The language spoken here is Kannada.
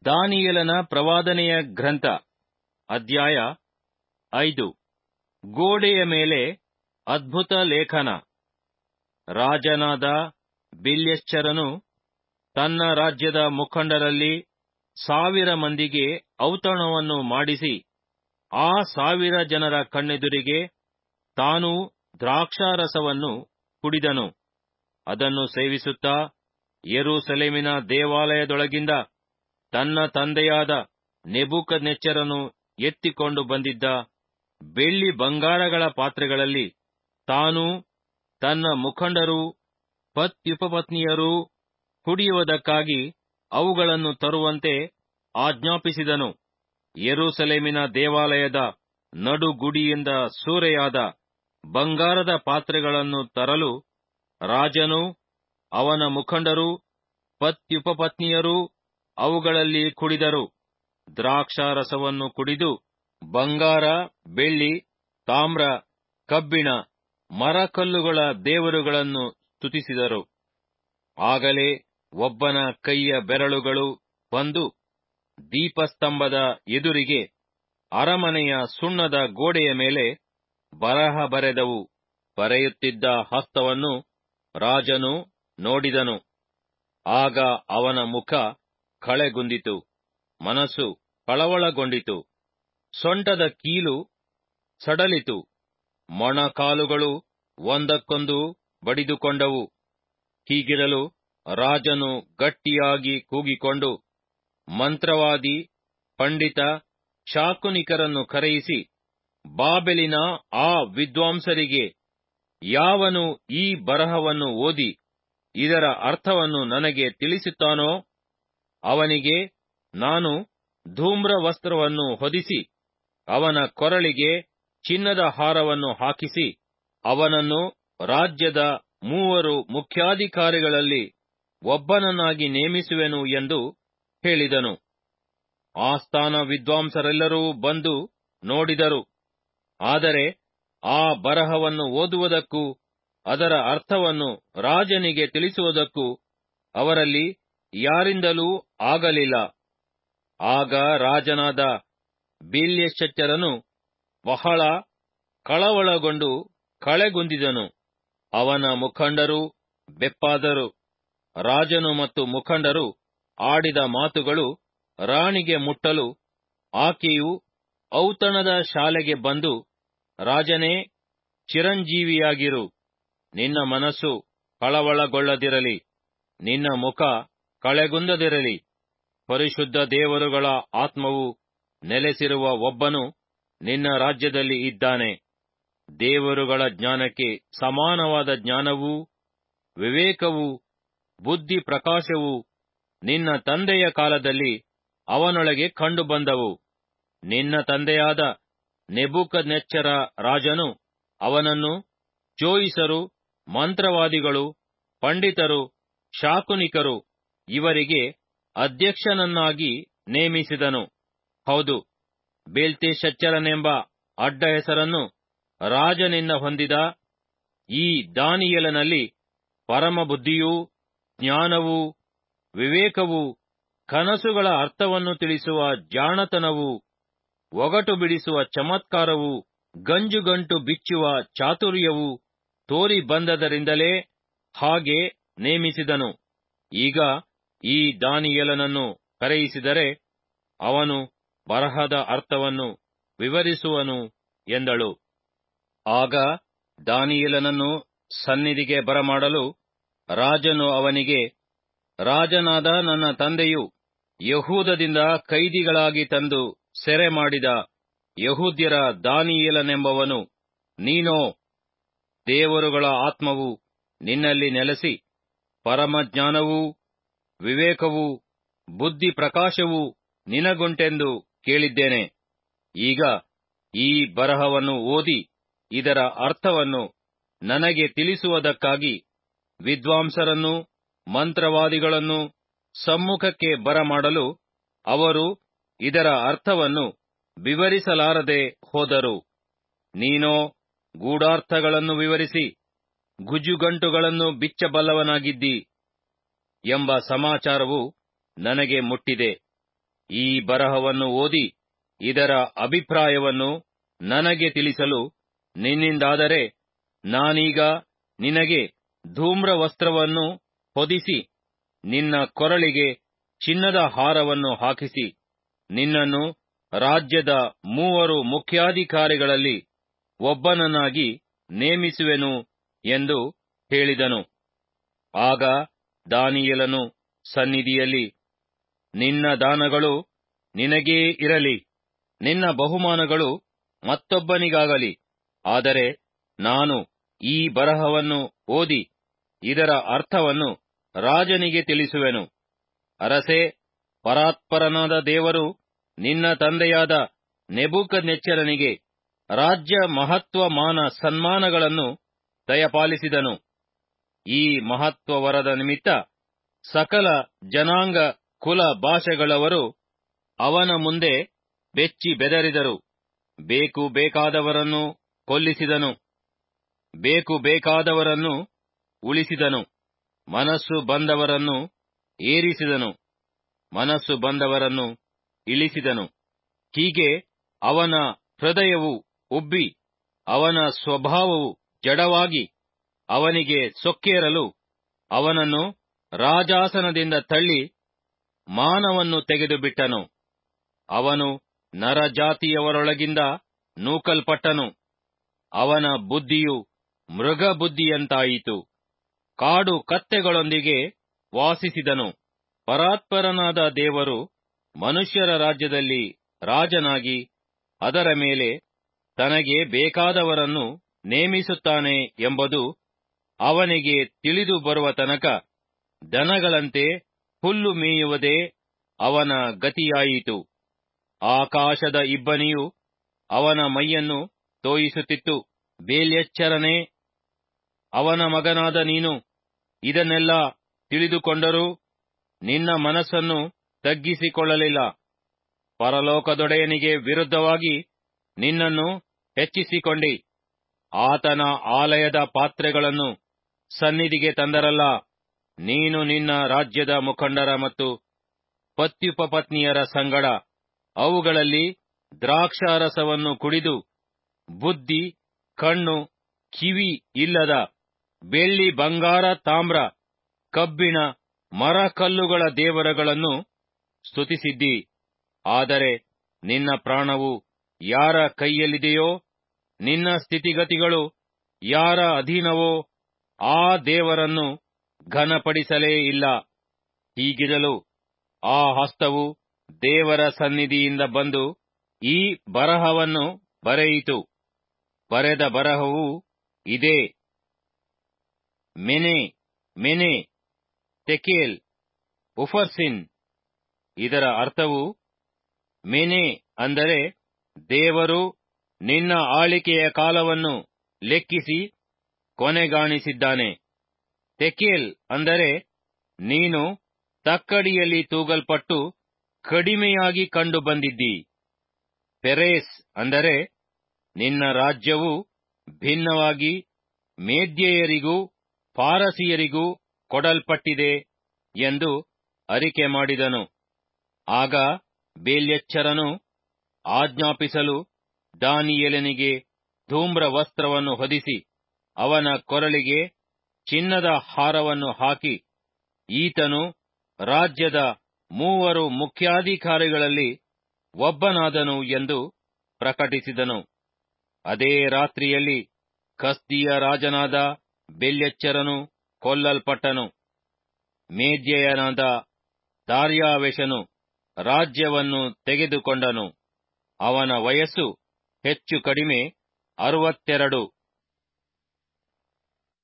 ದಾನಿಯೇಲನ ಪ್ರವಾದನೆಯ ಗ್ರಂಥ ಅಧ್ಯಾಯ ಐದು ಗೋಡೆಯ ಮೇಲೆ ಅದ್ಭುತ ಲೇಖನ ರಾಜನಾದ ಬಿಲ್ಯಶ್ಚರನು ತನ್ನ ರಾಜ್ಯದ ಮುಖಂಡರಲ್ಲಿ ಸಾವಿರ ಮಂದಿಗೆ ಔತಣವನ್ನು ಮಾಡಿಸಿ ಆ ಸಾವಿರ ಜನರ ಕಣ್ಣೆದುರಿಗೆ ತಾನು ದ್ರಾಕ್ಷಾರಸವನ್ನು ಕುಡಿದನು ಅದನ್ನು ಸೇವಿಸುತ್ತಾ ಯೆರೂಸಲೇಮಿನ ದೇವಾಲಯದೊಳಗಿಂದ ತನ್ನ ತಂದೆಯಾದ ನೆಬೂಕದ್ನೆಚ್ಚರನು ಎತ್ತಿಕೊಂಡು ಬಂದಿದ್ದ ಬೆಳ್ಳಿ ಬಂಗಾರಗಳ ಪಾತ್ರೆಗಳಲ್ಲಿ ತಾನೂ ತನ್ನ ಮುಖಂಡರೂ ಪತ್ಯುಪಪತ್ನಿಯರೂ ಕುಡಿಯುವುದಕ್ಕಾಗಿ ಅವುಗಳನ್ನು ತರುವಂತೆ ಆಜ್ಞಾಪಿಸಿದನು ಯೆರೂಸಲೇಮಿನ ದೇವಾಲಯದ ನಡುಗುಡಿಯಿಂದ ಸೂರೆಯಾದ ಬಂಗಾರದ ಪಾತ್ರೆಗಳನ್ನು ತರಲು ರಾಜನೂ ಅವನ ಮುಖಂಡರೂ ಪತ್ಯುಪಪತ್ನಿಯರೂ ಅವುಗಳಲ್ಲಿ ಕುಡಿದರು ದ್ರಾಕ್ಷಾರಸವನ್ನು ಕುಡಿದು ಬಂಗಾರ ಬೆಳ್ಳಿ ತಾಮ್ರ ಕಬ್ಬಿಣ ಮರಕಲ್ಲುಗಳ ದೇವರುಗಳನ್ನು ಸ್ತುತಿಸಿದರು ಆಗಲೇ ಒಬ್ಬನ ಕೈಯ ಬೆರಳುಗಳು ಬಂದು ದೀಪಸ್ತಂಭದ ಎದುರಿಗೆ ಅರಮನೆಯ ಸುಣ್ಣದ ಗೋಡೆಯ ಮೇಲೆ ಬರಹ ಬರೆದವು ಬರೆಯುತ್ತಿದ್ದ ಹಸ್ತವನ್ನು ರಾಜನು ನೋಡಿದನು ಆಗ ಅವನ ಮುಖ ಕಳೆಗುಂದಿತು ಮನಸ್ಸು ಕಳವಳಗೊಂಡಿತು ಸೊಂಟದ ಕೀಲು ಸಡಲಿತು ಮೊಣಕಾಲುಗಳು ಒಂದಕ್ಕೊಂದು ಬಡಿದುಕೊಂಡವು ಹೀಗಿರಲು ರಾಜನು ಗಟ್ಟಿಯಾಗಿ ಕೂಗಿಕೊಂಡು ಮಂತ್ರವಾದಿ ಪಂಡಿತ ಶಾಕುನಿಕರನ್ನು ಕರೆಯಿಸಿ ಬಾಬೆಲಿನ ಆ ವಿದ್ವಾಂಸರಿಗೆ ಯಾವನು ಈ ಬರಹವನ್ನು ಓದಿ ಇದರ ಅರ್ಥವನ್ನು ನನಗೆ ತಿಳಿಸುತ್ತಾನೋ ಅವನಿಗೆ ನಾನು ಧೂಮ್ರ ವಸ್ತ್ರವನ್ನು ಹೊದಿಸಿ ಅವನ ಕೊರಳಿಗೆ ಚಿನ್ನದ ಹಾರವನ್ನು ಹಾಕಿಸಿ ಅವನನ್ನು ರಾಜ್ಯದ ಮೂವರು ಮುಖ್ಯಾಧಿಕಾರಿಗಳಲ್ಲಿ ಒಬ್ಬನನ್ನಾಗಿ ನೇಮಿಸುವೆನು ಎಂದು ಹೇಳಿದನು ಆಸ್ಥಾನ ವಿದ್ವಾಂಸರೆಲ್ಲರೂ ಬಂದು ನೋಡಿದರು ಆದರೆ ಆ ಬರಹವನ್ನು ಓದುವುದಕ್ಕೂ ಅದರ ಅರ್ಥವನ್ನು ರಾಜನಿಗೆ ತಿಳಿಸುವುದಕ್ಕೂ ಅವರಲ್ಲಿ ಯಾರಿಂದಲೂ ಆಗಲಿಲ್ಲ ಆಗ ರಾಜನಾದ ಬಿಲ್ಯಶಚ್ಚರನು ಬಹಳ ಕಳವಳಗೊಂಡು ಕಳೆಗುಂದಿದನು ಅವನ ಮುಖಂಡರು ಬೆಪ್ಪಾದರು ರಾಜನು ಮತ್ತು ಮುಖಂಡರು ಆಡಿದ ಮಾತುಗಳು ರಾಣಿಗೆ ಮುಟ್ಟಲು ಆಕೆಯು ಔತಣದ ಶಾಲೆಗೆ ಬಂದು ರಾಜನೇ ಚಿರಂಜೀವಿಯಾಗಿರು ನಿನ್ನ ಮನಸ್ಸು ಕಳವಳಗೊಳ್ಳದಿರಲಿ ನಿನ್ನ ಮುಖ ಕಳೆಗುಂದದಿರಲಿ ಪರಿಶುದ್ಧ ದೇವರುಗಳ ಆತ್ಮವು ನೆಲೆಸಿರುವ ಒಬ್ಬನು ನಿನ್ನ ರಾಜ್ಯದಲ್ಲಿ ಇದ್ದಾನೆ ದೇವರುಗಳ ಜ್ಞಾನಕ್ಕೆ ಸಮಾನವಾದ ಜ್ಞಾನವೂ ವಿವೇಕವೂ ಬುದ್ಧಿ ಪ್ರಕಾಶವೂ ನಿನ್ನ ತಂದೆಯ ಕಾಲದಲ್ಲಿ ಅವನೊಳಗೆ ಕಂಡುಬಂದವು ನಿನ್ನ ತಂದೆಯಾದ ನೆಬೂಕದ್ನೆಚ್ಚರ ರಾಜನು ಅವನನ್ನು ಜೋಯಿಸರು ಮಂತ್ರವಾದಿಗಳು ಪಂಡಿತರು ಶಾಕುನಿಕರು ಇವರಿಗೆ ಅಧ್ಯಕ್ಷನನ್ನಾಗಿ ನೇಮಿಸಿದನು ಹೌದು ಬೇಲ್ತೆಶಚ್ಚರನೆಂಬ ಅಡ್ಡ ಹೆಸರನ್ನು ರಾಜನಿಂದ ಹೊಂದಿದ ಈ ದಾನಿಯಲನಲ್ಲಿ ಪರಮಬುದ್ಧಿಯೂ ಜ್ಞಾನವೂ ವಿವೇಕವೂ ಕನಸುಗಳ ಅರ್ಥವನ್ನು ತಿಳಿಸುವ ಜಾಣತನವೂ ಒಗಟು ಬಿಡಿಸುವ ಚಮತ್ಕಾರವೂ ಗಂಜುಗಂಟು ಬಿಚ್ಚುವ ಚಾತುರ್ಯವೂ ತೋರಿ ಬಂದದರಿಂದಲೇ ಹಾಗೆ ನೇಮಿಸಿದನು ಈಗ ಈ ದಾನಿಯಲನನ್ನು ಕರೆಯಿಸಿದರೆ ಅವನು ಬರಹದ ಅರ್ಥವನ್ನು ವಿವರಿಸುವನು ಎಂದಳು ಆಗ ದಾನಿಯಲನನ್ನು ಸನ್ನಿಧಿಗೆ ಬರಮಾಡಲು ರಾಜನು ಅವನಿಗೆ ರಾಜನಾದ ನನ್ನ ತಂದೆಯು ಯಹೂದದಿಂದ ಕೈದಿಗಳಾಗಿ ತಂದು ಸೆರೆ ಮಾಡಿದ ಯಹೂದ್ಯರ ದಾನಿಯೇಲನೆಂಬವನು ನೀನೋ ದೇವರುಗಳ ಆತ್ಮವು ನಿನ್ನಲ್ಲಿ ನೆಲೆಸಿ ಪರಮಜ್ಞಾನವೂ ವಿವೇಕವೂ ಬುದ್ಧಿ ಪ್ರಕಾಶವೂ ನಿನಗುಂಟೆಂದು ಕೇಳಿದ್ದೇನೆ ಈಗ ಈ ಬರಹವನ್ನು ಓದಿ ಇದರ ಅರ್ಥವನ್ನು ನನಗೆ ತಿಳಿಸುವುದಕ್ಕಾಗಿ ವಿದ್ವಾಂಸರನ್ನು ಮಂತ್ರವಾದಿಗಳನ್ನು ಸಮ್ಮುಖಕ್ಕೆ ಬರಮಾಡಲು ಅವರು ಇದರ ಅರ್ಥವನ್ನು ವಿವರಿಸಲಾರದೆ ಹೋದರು ನೀನೋ ಗೂಢಾರ್ಥಗಳನ್ನು ವಿವರಿಸಿ ಗುಜುಗಂಟುಗಳನ್ನು ಬಿಚ್ಚಬಲ್ಲವನಾಗಿದ್ದಿ ಎಂಬ ಸಮಾಚಾರವು ನನಗೆ ಮುಟ್ಟಿದೆ ಈ ಬರಹವನ್ನು ಓದಿ ಇದರ ಅಭಿಪ್ರಾಯವನ್ನು ನನಗೆ ತಿಳಿಸಲು ನಿನ್ನಿಂದಾದರೆ ನಾನೀಗ ನಿನಗೆ ಧೂಮ್ರ ವಸ್ತ್ರವನ್ನು ಹೊದಿಸಿ ನಿನ್ನ ಕೊರಳಿಗೆ ಚಿನ್ನದ ಹಾರವನ್ನು ಹಾಕಿಸಿ ನಿನ್ನನ್ನು ರಾಜ್ಯದ ಮೂವರು ಮುಖ್ಯಾಧಿಕಾರಿಗಳಲ್ಲಿ ಒಬ್ಬನನ್ನಾಗಿ ನೇಮಿಸುವೆನು ಎಂದು ಹೇಳಿದನು ಆಗ ದಾನಿಯೇಲನು ಸನ್ನಿಧಿಯಲ್ಲಿ ನಿನ್ನ ದಾನಗಳು ನಿನಗೇ ಇರಲಿ ನಿನ್ನ ಬಹುಮಾನಗಳು ಮತ್ತೊಬ್ಬನಿಗಾಗಲಿ ಆದರೆ ನಾನು ಈ ಬರಹವನ್ನು ಓದಿ ಇದರ ಅರ್ಥವನ್ನು ರಾಜನಿಗೆ ತಿಳಿಸುವೆನು ಅರಸೇ ಪರಾತ್ಪರನಾದ ದೇವರು ನಿನ್ನ ತಂದೆಯಾದ ನೆಬೂಕದ್ನೆಚ್ಚರನಿಗೆ ರಾಜ್ಯ ಮಹತ್ವ ಮಾನ ಸನ್ಮಾನಗಳನ್ನು ದಯಪಾಲಿಸಿದನು ಈ ಮಹತ್ವ ವರದ ನಿಮಿತ್ತ ಸಕಲ ಜನಾಂಗ ಕುಲ ಭಾಷೆಗಳವರು ಅವನ ಮುಂದೆ ಬೆಚ್ಚಿ ಬೆದರಿದರು ಬೇಕು ಬೇಕಾದವರನ್ನು ಕೊಲ್ಲಿಸಿದನು ಬೇಕು ಬೇಕಾದವರನ್ನು ಉಳಿಸಿದನು ಮನಸ್ಸು ಬಂದವರನ್ನು ಏರಿಸಿದನು ಮನಸ್ಸು ಬಂದವರನ್ನು ಇಳಿಸಿದನು ಹೀಗೆ ಅವನ ಹೃದಯವು ಉಬ್ಬಿ ಅವನ ಸ್ವಭಾವವು ಜಡವಾಗಿ ಅವನಿಗೆ ಸೊಕ್ಕೇರಲು ಅವನನ್ನು ರಾಜಾಸನದಿಂದ ತಳ್ಳಿ ಮಾನವನ್ನು ತೆಗೆದುಬಿಟ್ಟನು ಅವನು ನರಜಾತಿಯವರೊಳಗಿಂದ ನೂಕಲ್ಪಟ್ಟನು ಅವನ ಬುದ್ಧಿಯು ಮೃಗ ಬುದ್ಧಿಯಂತಾಯಿತು ಕಾಡು ಕತ್ತೆಗಳೊಂದಿಗೆ ವಾಸಿಸಿದನು ಪರಾತ್ಪರನಾದ ದೇವರು ಮನುಷ್ಯರ ರಾಜ್ಯದಲ್ಲಿ ರಾಜನಾಗಿ ಅದರ ಮೇಲೆ ತನಗೆ ಬೇಕಾದವರನ್ನು ನೇಮಿಸುತ್ತಾನೆ ಎಂಬುದು ಅವನಿಗೆ ತಿಳಿದು ಬರುವ ತನಕ ದನಗಳಂತೆ ಹುಲ್ಲು ಮೇಯುವುದೇ ಅವನ ಗತಿಯಾಯಿತು ಆಕಾಶದ ಇಬ್ಬನಿಯು ಅವನ ಮೈಯನ್ನು ತೋಯಿಸುತ್ತಿತ್ತು ಬೇಲ್ಯಚ್ಚರನೇ ಅವನ ಮಗನಾದ ನೀನು ಇದನ್ನೆಲ್ಲ ತಿಳಿದುಕೊಂಡರೂ ನಿನ್ನ ಮನಸ್ಸನ್ನು ತಗ್ಗಿಸಿಕೊಳ್ಳಲಿಲ್ಲ ಪರಲೋಕದೊಡೆಯನಿಗೆ ವಿರುದ್ಧವಾಗಿ ನಿನ್ನನ್ನು ಹೆಚ್ಚಿಸಿಕೊಂಡಿ ಆತನ ಆಲಯದ ಪಾತ್ರೆಗಳನ್ನು ಸನ್ನಿಧಿಗೆ ತಂದರಲ್ಲ ನೀನು ನಿನ್ನ ರಾಜ್ಯದ ಮುಖಂಡರ ಮತ್ತು ಪತ್ಯುಪಪತ್ನಿಯರ ಸಂಗಡ ಅವುಗಳಲ್ಲಿ ದ್ರಾಕ್ಷಾರಸವನ್ನು ಕುಡಿದು ಬುದ್ಧಿ ಕಣ್ಣು ಕಿವಿ ಇಲ್ಲದ ಬೆಳ್ಳಿ ಬಂಗಾರ ತಾಮ್ರ ಕಬ್ಬಿಣ ಮರಕಲ್ಲುಗಳ ದೇವರುಗಳನ್ನು ಸ್ತುತಿಸಿದ್ದಿ ಆದರೆ ನಿನ್ನ ಪ್ರಾಣವು ಯಾರ ಕೈಯಲ್ಲಿದೆಯೋ ನಿನ್ನ ಸ್ಥಿತಿಗತಿಗಳು ಯಾರ ಅಧೀನವೋ ಆ ದೇವರನ್ನು ಘನಪಡಿಸಲೇ ಇಲ್ಲ ಹೀಗಿರಲು ಆ ಹಸ್ತವು ದೇವರ ಸನ್ನಿಧಿಯಿಂದ ಬಂದು ಈ ಬರಹವನ್ನು ಬರೆಯಿತು ಬರೆದ ಬರಹವು ಇದೇ ಮೆನೆ ಮೆನೆ ತೆಕೇಲ್ ಉಫರ್ಸಿನ್ ಇದರ ಅರ್ಥವು ಮೆನೆ ಅಂದರೆ ದೇವರು ನಿನ್ನ ಆಳಿಕೆಯ ಕಾಲವನ್ನು ಲೆಕ್ಕಿಸಿ ಕೊನೆಗಾಣಿಸಿದ್ದಾನೆ ತೆಕೇಲ್ ಅಂದರೆ ನೀನು ತಕ್ಕಡಿಯಲ್ಲಿ ತೂಗಲ್ಪಟ್ಟು ಕಡಿಮೆಯಾಗಿ ಕಂಡು ಬಂದಿದ್ದಿ ಪೆರೇಸ್ ಅಂದರೆ ನಿನ್ನ ರಾಜ್ಯವು ಭಿನ್ನವಾಗಿ ಮೇದ್ಯೆಯರಿಗೂ ಪಾರಸಿಯರಿಗೂ ಕೊಡಲ್ಪಟ್ಟಿದೆ ಎಂದು ಅರಿಕೆ ಮಾಡಿದನು ಆಗ ಬೇಲ್ಯಚ್ಚರನು ಆಜ್ಞಾಪಿಸಲು ದಾನಿಯೇಲನಿಗೆ ಧೂಮ್ರ ವಸ್ತ್ರವನ್ನು ಹೊದಿಸಿ ಅವನ ಕೊರಳಿಗೆ ಚಿನ್ನದ ಹಾರವನ್ನು ಹಾಕಿ ಈತನು ರಾಜ್ಯದ ಮೂವರು ಮುಖ್ಯಾಧಿಕಾರಿಗಳಲ್ಲಿ ಒಬ್ಬನಾದನು ಎಂದು ಪ್ರಕಟಿಸಿದನು ಅದೇ ರಾತ್ರಿಯಲ್ಲಿ ಕಸ್ದಿಯ ರಾಜನಾದ ಬೆಲ್ಯಚ್ಚರನು ಕೊಲ್ಲಲ್ಪಟ್ಟನು ಮೇದ್ಯಯನಾದ ದಾರ್ಯಾವೆಷನು ರಾಜ್ಯವನ್ನು ತೆಗೆದುಕೊಂಡನು ಅವನ ವಯಸ್ಸು ಹೆಚ್ಚು ಕಡಿಮೆ ಅರವತ್ತೆರಡು